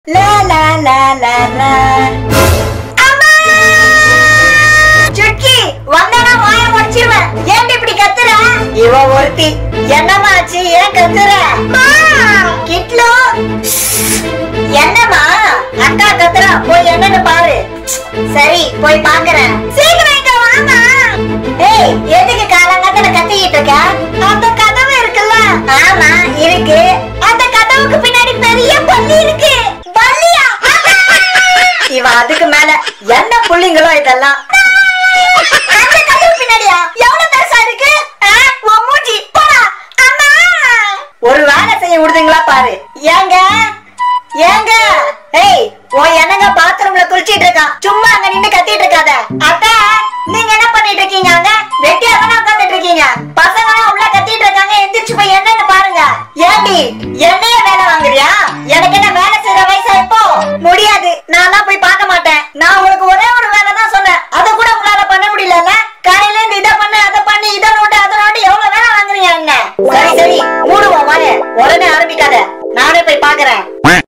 லா லா லா லா லா அம்மா சுட்கி வந்தனா வாய முடிச்சிருவேன் ஏன் இப்படி கத்துற இவ ஒருத்தி என்னம்மா ஆச்சு ஏன் கத்துற கிட்லு என்னம்மா அக்கா கத்துறா போய் என்னன்னு பாரு சரி போய் பாக்குறேன் சீக்கிரம் இங்க வாமா ஏய் எதுக்கு காலங்கத்துல கத்திக்கிட்டு இருக்க அந்த கதவு இருக்குல்ல ஆமா இருக்கு அந்த கதவுக்கு பின்னாடி பெரிய பல்லி இருக்கு பல்லியா இவ அதுக்கு மேல என்ன புள்ளிங்களோ இதெல்லாம் அந்த கதவு பின்னாடியா எவ்வளவு பெருசா இருக்கு ஆ, உன் மூஞ்சி போடா அம்மா ஒரு வேலை செய்ய விடுதுங்களா பாரு ஏங்க ஏங்க ஏய் உன் என்னங்க பாத்ரூம்ல குளிச்சிட்டு இருக்கான் சும்மா அங்க நின்னு கத்திட்டு இருக்காத அத்தை நீங்க என்ன பண்ணிட்டு இருக்கீங்க அங்க வெட்டியா தானே உட்கார்ந்துட்டு இருக்கீங்க பசங்க எல்லாம் உள்ள கத்திட்டு இருக்காங்க எந்திரிச்சு போய் என்னன்னு பாருங்க ஏண்டி என்னைய வேலை வாங்குறியா எனக்கு என்ன வேலை செய்யற வயசா இப்போ முடியாது நான் தான் போய் பார்க்க மாட்டேன் நான் உங்களுக்கு ஒரே ஒரு வேலை தான் சொன்னேன் அதை கூட உங்களால பண்ண முடியலல்ல காலையில இருந்து இதை பண்ணு அதை பண்ணி இதை நோட்டு அதை நோட்டு எவ்வளவு வேலை வாங்குறீங்க என்ன சரி சரி மூடுவோம் வாய உடனே ஆரம்பிக்காத நானே போய் பாக்குறேன்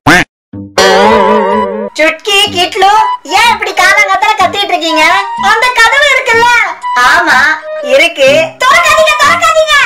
சுட்கி கிட்லு ஏன் இப்படி காலங்கத்துல கத்திட்டு இருக்கீங்க அந்த கதவு இருக்குல்ல ஆமா இருக்கு திறக்காதீங்க திறக்காதீங்க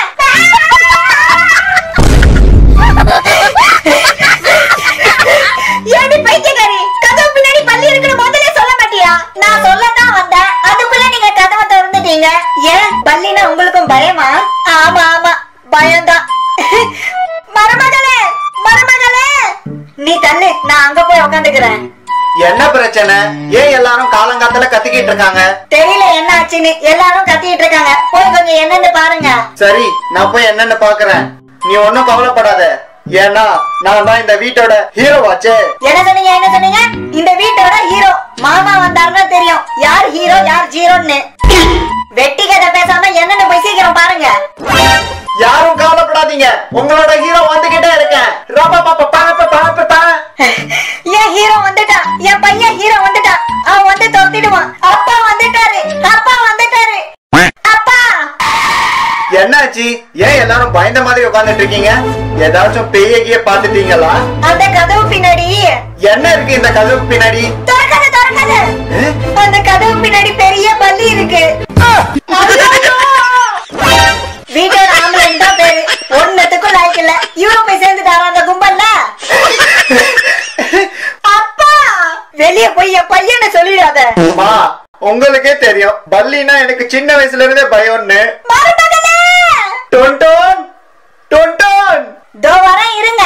ஏடி பைத்தியக்காரி கதவு பின்னாடி பள்ளி இருக்குன்னு முதல்ல சொல்ல மாட்டியா நான் சொல்லத்தான் வந்தேன் அதுக்குள்ள நீங்க கதவை திறந்துட்டீங்க ஏன் பள்ளினா உங்களுக்கும் பயமா ஆமா ஆமா பயம்தான் மருமகளே மருமகளே நீ தள்ளு நான் அங்க போய் உட்காந்துக்கிறேன் என்ன பிரச்சனை ஏன் எல்லாரும் காலங்காத்துல கத்திக்கிட்டு இருக்காங்க தெரியல என்ன ஆச்சுன்னு எல்லாரும் கத்திட்டு இருக்காங்க போய் கொஞ்சம் என்னன்னு பாருங்க சரி நான் போய் என்னன்னு பாக்குறேன் நீ ஒண்ணும் கவலைப்படாத ஏன்னா நான் தான் இந்த வீட்டோட ஹீரோவாச்சே என்ன சொன்னீங்க என்ன சொன்னீங்க இந்த வீட்டோட ஹீரோ மாமா வந்தாருன்னா தெரியும் யார் ஹீரோ யார் ஜீரோன்னு வெட்டி கதை பேசாம என்னன்னு போய் சீக்கிரம் பாருங்க யாரும் கவலைப்படாதீங்க உங்களோட ஹீரோ வந்துகிட்டே இருக்கேன் ரப்ப பப்ப பாப்ப பாப்ப பா என் ஹீரோ வந்துட்டான் என் பையன் ஹீரோ வந்துட்டான் அவன் வந்து தொத்திடுவான் அப்பா வந்துட்டாரு அப்பா வந்துட்டாரு அப்பா என்னாச்சு ஏன் எல்லாரும் பயந்த மாதிரி உட்கார்ந்துட்டு இருக்கீங்க ஏதாச்சும் பேயகிய பாத்துட்டீங்களா அந்த கதவு பின்னாடி என்ன இருக்கு இந்த கதவுக்கு பின்னாடி திறக்காத திறக்காத அஹ்? அந்த கதவு பின்னாடி பெரிய பல்லி இருக்கு வீட்டோட ஆம்புலன்ஸ் தான் பேரு ஒன்னத்துக்கும் லாய்க்கு இல்ல இவரும் போய் சேர்ந்துட்டாரா அந்த கும்பல்ல அப்பா வெளிய போய் என் பையனை சொல்லிடாத அம்மா உங்களுக்கே தெரியும் பல்லினா எனக்கு சின்ன வயசுல இருந்தே பயம்னு மருமகளே டொன்டோன் டொன்டோன் தோ வரேன் இருங்க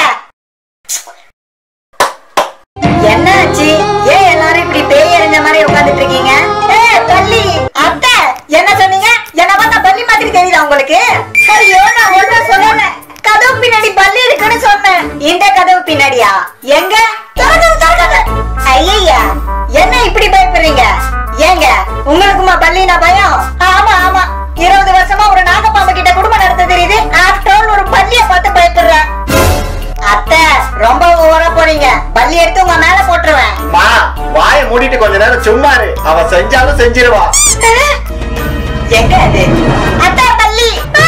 என்ன ஆச்சு ஏன் எல்லாரும் இப்படி பேய் எறிஞ்ச மாதிரி உட்கார்ந்துட்டு இருக்கீங்க ஏய் பல்லி அத்தை என்ன சொன்னீங்க என்ன பார்த்தா பல்லி மாதிரி தெரியுதா உங்களுக்கு ஐயோ நான் ஒன்றும் சொல்லல கதவு பின்னாடி பல்லி இருக்குன்னு சொன்னேன் இந்த கதவு பின்னாடியா எங்க திறக்காத, திறக்காத. ஐயையா என்ன இப்படி பயப்படுறீங்க ஏங்க உங்களுக்குமா பல்லினா பயம் ஆமா ஆமா இருபது வருஷமா ஒரு நாகப்பாம்பு கிட்ட குடும்பம் நடத்த தெரியுது ஆஃப்டர் ஆல் ஒரு பல்லிய பார்த்து பயப்படுறேன் அத்தை ரொம்ப ஓவரா போறீங்க பல்லி எடுத்து உங்க மேல போட்டுருவேன் மா வாய மூடிட்டு கொஞ்ச நேரம் சும்மா இரு அவ செஞ்சாலும் செஞ்சிருவா எங்க அது அத்தா பல்லி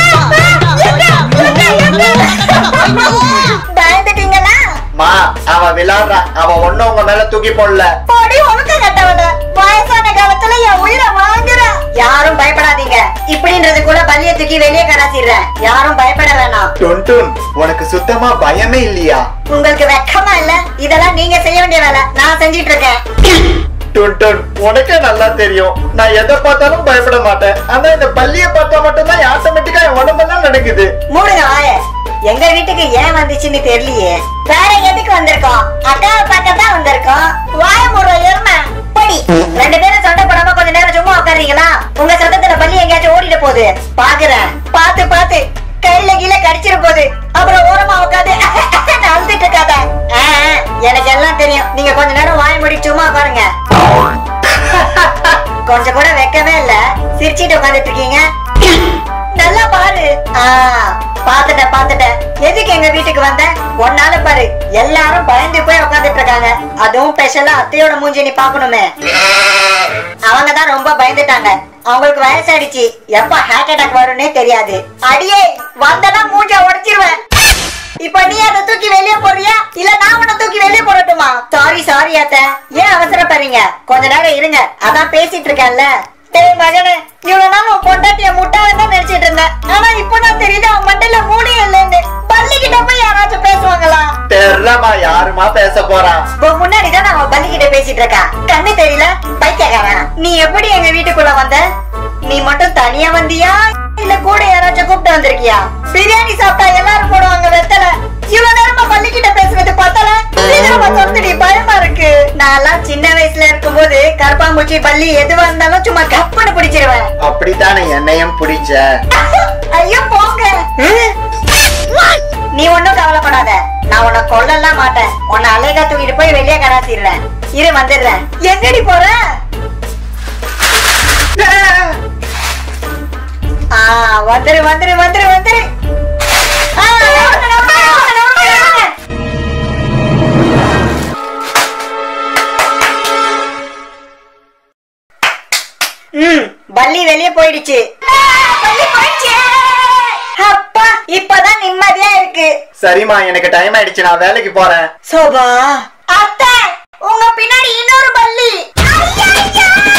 பயந்துட்டீங்களா மா அவ விளையாடுறா அவ ஒண்ணும் உங்க மேல தூக்கி போடல போடி உனக்கு கட்டவன வயசான காலத்துல என் உயிரை வாங்குற யாரும் பயப்படாதீங்க இப்படின்றது கூட பல்லிய தூக்கி வெளியே கடாசிடுறேன் யாரும் பயப்பட வேணாம் டொன்டோன் உனக்கு சுத்தமா பயமே இல்லையா உங்களுக்கு வெக்கமா இல்ல இதெல்லாம் நீங்க செய்ய வேண்டிய வேலை நான் செஞ்சிட்டு இருக்கேன் டொன்டோன் உனக்கே நல்லா தெரியும் நான் எதை பார்த்தாலும் பயப்பட மாட்டேன் ஆனா இந்த பள்ளிய பார்த்தா மட்டும்தான் ஆட்டோமேட்டிக்கா என் உடம்பெல்லாம் நடக்குது மூடுங்க வாய எங்க வீட்டுக்கு ஏன் வந்துச்சுன்னு தெரியலையே வேற எதுக்கு வந்திருக்கோம் அக்காவை பார்க்க தான் வந்திருக்கோம் வாய மூடுற எருமை படி ரெண்டு பேரும் சண்டை போடாம கொஞ்ச நேரம் சும்மா உட்காருங்களா உங்க சத்தத்துல பள்ளி எங்கேயாச்சும் ஓடிட போகுது பாக்குறேன் பாத்து பாத்து கையில கீழே கடிச்சிட போகுது அப்புறம் ஓரமா உட்காந்து அழுதுட்டு இருக்காத ஆ, ஆ, எனக்கு எல்லாம் தெரியும் நீங்க கொஞ்ச நேரம் வாய மூடி சும்மா பாருங்க கொஞ்சம் கூட வைக்கவே இல்ல சிரிச்சிட்டு உட்காந்துட்டு இருக்கீங்க நல்லா பாரு ஆ, பாத்துட்டேன் பாத்துட்டேன் எதுக்கு எங்க வீட்டுக்கு வந்த ஒன்னால பாரு எல்லாரும் பயந்து போய் உட்காந்துட்டு இருக்காங்க அதுவும் ஸ்பெஷலா அத்தையோட மூஞ்சி நீ பாக்கணுமே அவங்க தான் ரொம்ப பயந்துட்டாங்க அவங்களுக்கு வயசாயிடுச்சு எப்ப ஹார்ட் அட்டாக் வரும்னே தெரியாது அடியே வந்தனா மூஞ்ச உடைச்சிருவேன் இப்ப நீ அதை தூக்கி வெளியே போறியா இல்ல நான் உன்னை தூக்கி வெளியே போடட்டுமா சாரி சாரி அத்த ஏன் அவசரப்படுறீங்க கொஞ்ச நேரம் இருங்க அதான் பேசிட்டு இருக்கேன்ல டேய் மகனே இவ்வளவு நாள் உன் பொண்டாட்டிய முட்டாளன்னு தான் நினைச்சிட்டு இருந்தேன் ஆனா இப்ப நான் தெரியுது அவன் மண்டையில மூடி இல்லைன்னு பள்ளிக்கிட்ட போய் யாராச்சும் பேசுவாங்களா தெரியலமா யாருமா பேச போறான் இப்போ முன்னாடி தான் அவன் பள்ளிக்கிட்ட பேசிட்டு இருக்கான் கண்ணு தெரியல பைத்தியக்காரன் நீ எப்படி எங்க வீட்டுக்குள்ள வந்த நீ மட்டும் தனியா வந்தியா இல்ல கூட யாராச்சும் கூப்பிட்டு வந்திருக்கியா பிரியாணி சாப்பிட்டா எல்லாரும் போடுவாங்க வெத்தல இவ்வளவு நேரமா பள்ளிக்கிட்ட பேசுறது பார்த்தல சீக்கிரமா சொல்லுடி பயமா இருக்கு நான் எல்லாம் சின்ன வயசுல இருக்கும்போது கருப்பாம்பூச்சி பள்ளி எதுவா இருந்தாலும் சும்மா கப்புன்னு பிடிச்சிருவேன் அப்படித்தானே என்னையும் பிடிச்ச ஐயோ போங்க நீ ஒண்ணும் கவலைப்படாத நான் உன்னை கொல்லலாம் மாட்டேன் உன்னை அலைகா தூக்கிட்டு போய் வெளியே கடாத்திடுறேன் இரு வந்துடுறேன் எங்கடி போற ஆ வந்துரு வந்துரு வந்துரு வந்துரு ஆ, நவுருங்க, நவுருங்க, நவுருங்க, நவுருங்க, நவுருங்க. ம் பல்லி வெளியே போயிடுச்சு பல்லி போயிடுச்சு அப்பா இப்பதான் நிம்மதியா இருக்கு சரிம்மா எனக்கு டைம் ஆயிடுச்சு நான் வேலைக்கு போறேன் சோபா அத்தை உங்க பின்னாடி இன்னொரு பல்லி ஐயா, ஐயா!